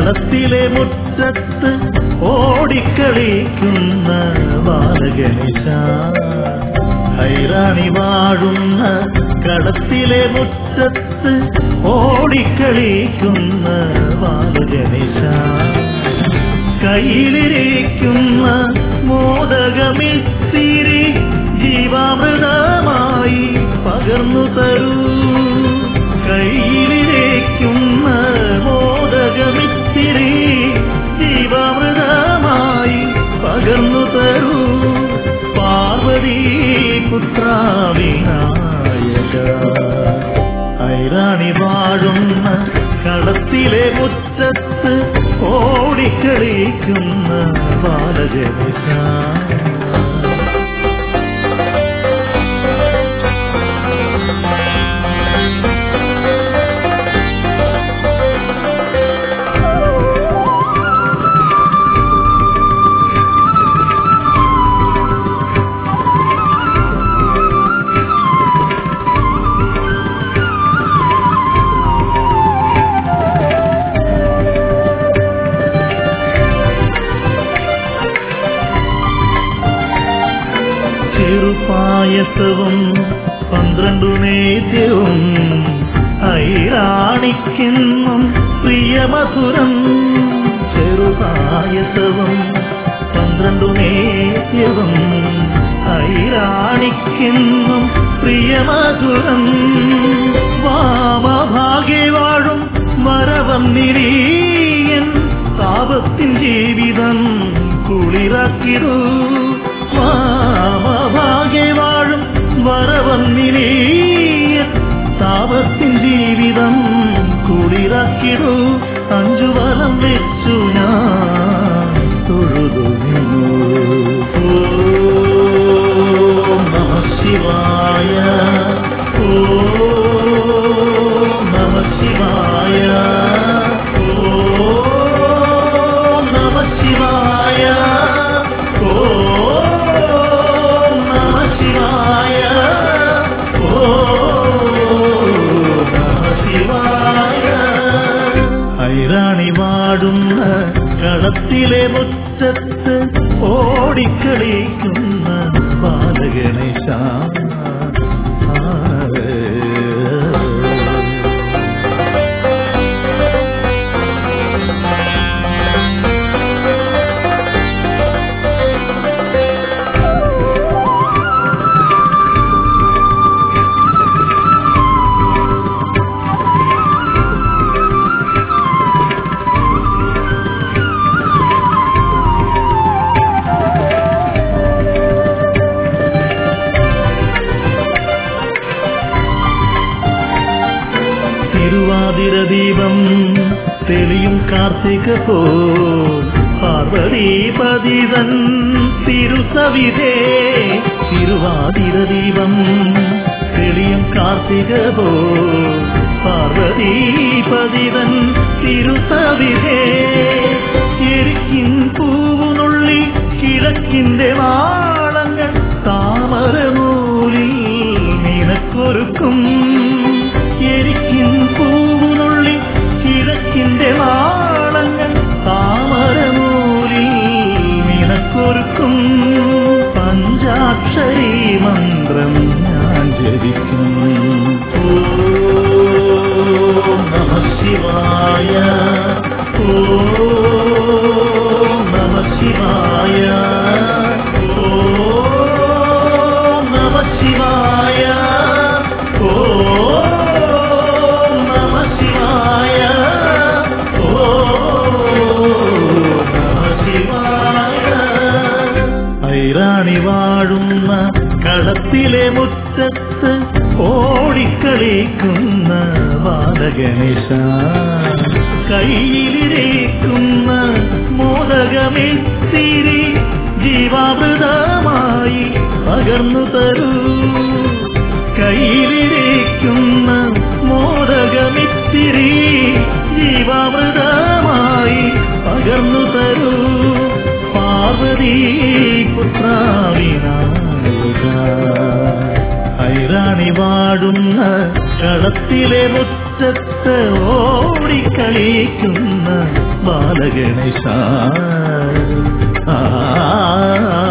കടത്തിലെ മുറ്റത്ത് ഓടിക്കളിക്കുന്ന ബാലഗണേശ ഹൈറാണി വാഴുന്ന കടത്തിലെ മുറ്റത്ത് ഓടിക്കളിക്കുന്ന ബാലഗണേശ കയ്യിലിരിക്കുന്ന മോദകമിത്തിരി ജീവാമൃതമായി പകർന്നു തരൂ കയ്യിലിരിക്കുന്ന മോദകമിത്തിരി ജീവാമൃതമായി പകർന്നു തരൂ പാർവതി പുത്രാവിനായക ഐരാണി വാഴുന്ന കടത്തിലെ മുറ്റത്ത് ഓടിക്കളിക്കുന്ന ബാലജനശ ചെറുപായസവും പന്ത്രണ്ടു നേദ്യവും ഐരാണിക്കെന്നും പ്രിയമധുരം ചെറുപായസവും പന്ത്രണ്ടു നേദ്യവും ഐരാണിക്കെന്നും പ്രിയമധുരം വാമഭാഗ്യ വാഴും മരവന്നിരീയൻ താപത്തിൻ ജീവിതം കുളിരാക്കിടൂ വാമഭാഗ്യ വാഴും വരവന്നിരീയ താപത്തിൻ ജീവിതം കുളിരാക്കിടൂ അഞ്ചു വലം വെച്ചു ഞാൻ തൊഴുതു നിന്നു ഓം നമ ശിവായ ഓം നമ ശിവായ ഓം നമ ശിവായ ഓം നമ ശിവായ ഓം നമ ശിവായ ഐരാണി വാടുന്ന കളത്തിലെ മുറ്റത്ത് ഓടിക്കളിക്കുന്ന ബാലഗണേശ തിരുവാതിര ദീപം തെളിയും കാർത്തിക പോൽ പാർവതീപതിതൻ തിരുസവിധേ തിരുവാതിര ദീപം തെളിയും കാർത്തിക പോൽ പാർവതീപതിതൻ തിരുസവിധേ എരിക്കിൻ പൂവുനുള്ളി കിഴക്കിന്റെ നാളങ്ങൾ താമരനൂലിൽ നിനക്കൊരുക്കും എരിക്കിൻ പൂവുനുള്ളി കിഴക്കിന്റെ നാളങ്ങൾ താമരനൂലിൽ നിനക്കൊരുക്കും പഞ്ചാക്ഷരി മന്ത്രം ഞാൻ ജപിക്കും ഓം നമ ശിവായ ഓം നമ ശിവായ ഓം നമ ശിവായ ഓം നമ ശിവായ ഓം നമ ശിവായ ഐരാണി വാഴുന്ന കളത്തിലെ മുറ്റത്ത് ഓടിക്കളിക്കുന്ന ബാലഗണേശ കയ്യിലിരിക്കുന്ന മോദകമെത്തിരി ജീവാമൃതമായി പകർന്നു തരൂ കയ്യിലിരിക്കുന്ന മോദകമിത്തിരി ജീവാമൃതമായി പകർന്നു തരൂ പാർവതി പുത്രാവിനായക ഐരാണി വാടുന്ന കളത്തിലെ മുറ്റത്ത് ഓടിക്കളിക്കുന്ന ബാലഗണേശ ആ